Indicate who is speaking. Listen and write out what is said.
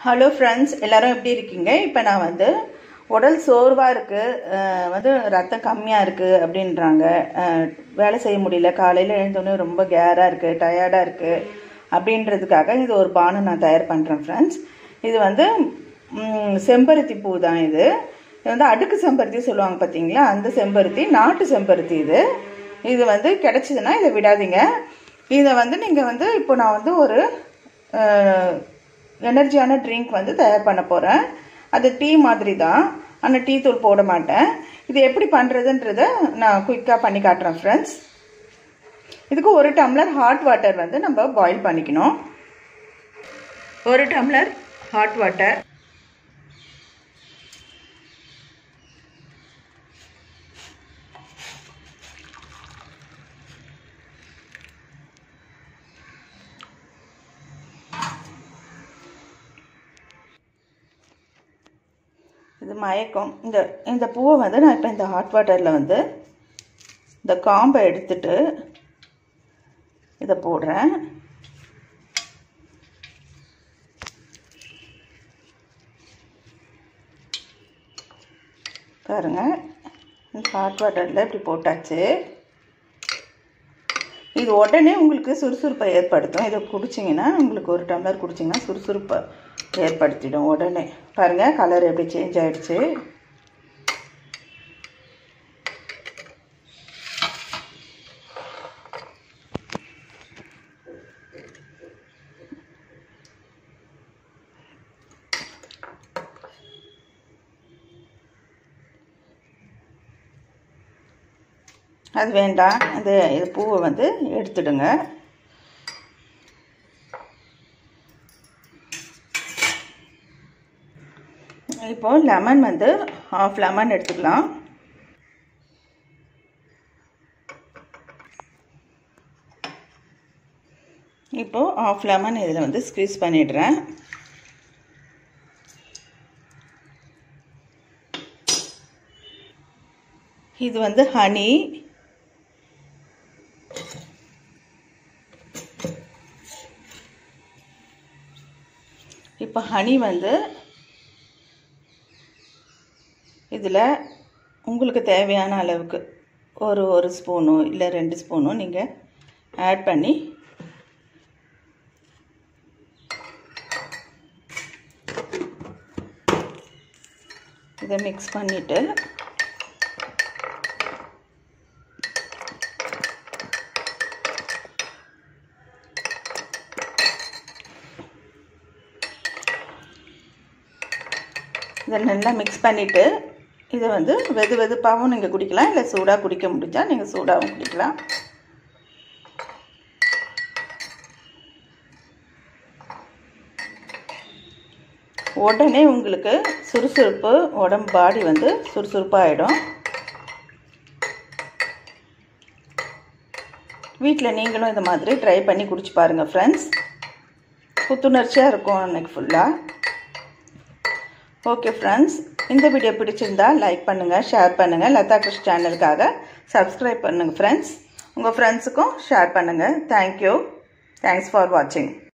Speaker 1: hello friends எல்லாரும் எப்படி இருக்கீங்க இப்போ நான் வந்து உடல் சோர்வாக இருக்குது வந்து ரத்தம் கம்மியாக இருக்குது அப்படின்றாங்க அஹ், வேலை செய்ய முடியல காலையில் எழுந்தோடனே ரொம்ப கேராக இருக்குது டயர்டாக இருக்குது அப்படின்றதுக்காக இது ஒரு பானம் நான் தயார் பண்ணுறேன் ஃப்ரெண்ட்ஸ் இது வந்து ம், செம்பருத்தி பூ தான் இது இது வந்து அடுக்கு செம்பருத்தி சொல்லுவாங்க பார்த்தீங்களா அந்த செம்பருத்தி நாட்டு செம்பருத்தி இது இது வந்து கிடைச்சிதுன்னா இதை விடாதீங்க இதை வந்து நீங்கள் வந்து இப்போ நான் வந்து ஒரு அஹ், எனர்ஜியான ட்ரிங்க் வந்து தயார் பண்ண போகிறேன் அது டீ மாதிரி தான் ஆனால் டீ தூள் போட மாட்டேன் இது எப்படி பண்ணுறதுன்றத நான் குயிக்காக பண்ணி காட்டுறேன் ஃப்ரெண்ட்ஸ் இதுக்கு ஒரு டம்ளர் ஹாட் வாட்டர் வந்து நம்ம பாயில் பண்ணிக்கணும் ஒரு டம்ளர் ஹாட் வாட்டர் இது மயக்கம் இந்த இந்த பூவை வந்து நான் இப்போ இந்த ஹாட் வாட்டரில் வந்து இந்த காம்பை எடுத்துட்டு இதை போடுறேன் பாருங்க இந்த ஹாட் வாட்டரில் இப்படி போட்டாச்சு இது உடனே உங்களுக்கு சுறுசுறுப்பை ஏற்படுத்தும் இதை குடிச்சிங்கன்னா உங்களுக்கு ஒரு டம்ளர் குடிச்சிங்கன்னா சுறுசுறுப்பை ஏற்படுத்திடும் உடனே பாருங்கள் கலர் எப்படி சேஞ்ச் ஆயிடுச்சு அது வேண்டாம் இந்த இது பூவை வந்து எடுத்துடுங்க இப்போ லெமன் வந்து ஆஃப் லெமன் எடுத்துக்கலாம் இப்போ ஆஃப் லெமன் இதில் வந்து ஸ்க்வீஸ் பண்ணிடுறேன் இது வந்து ஹனி இப்போ ஹனி வந்து இதில் உங்களுக்கு தேவையான அளவுக்கு ஒரு ஒரு ஸ்பூனோ இல்லை ரெண்டு ஸ்பூனோ நீங்கள் ஆட் பண்ணி இதை மிக்ஸ் பண்ணிவிட்டு இதை நல்லா மிக்ஸ் பண்ணிவிட்டு இதை வந்து வெது வெதுப்பாகவும் நீங்கள் குடிக்கலாம் இல்லை சூடாக குடிக்க முடிஞ்சால் நீங்கள் சூடாகவும் குடிக்கலாம் உடனே உங்களுக்கு சுறுசுறுப்பு உடம்பு பாடி வந்து சுறுசுறுப்பாகிடும் வீட்டில் நீங்களும் இந்த மாதிரி ட்ரை பண்ணி குடிச்சு பாருங்கள் ஃப்ரெண்ட்ஸ் புத்துணர்ச்சியாக இருக்கும் அன்னைக்கு ஃபுல்லாக ஓகே ஃப்ரெண்ட்ஸ் இந்த வீடியோ பிடிச்சிருந்தா லைக் பண்ணுங்கள் ஷேர் பண்ணுங்கள் லதா கிருஷ் சேனலுக்காக சப்ஸ்கிரைப் பண்ணுங்கள் ஃப்ரெண்ட்ஸ் உங்கள் ஃப்ரெண்ட்ஸுக்கும் ஷேர் பண்ணுங்கள் தேங்க்யூ தேங்க்ஸ் ஃபார் வாட்சிங்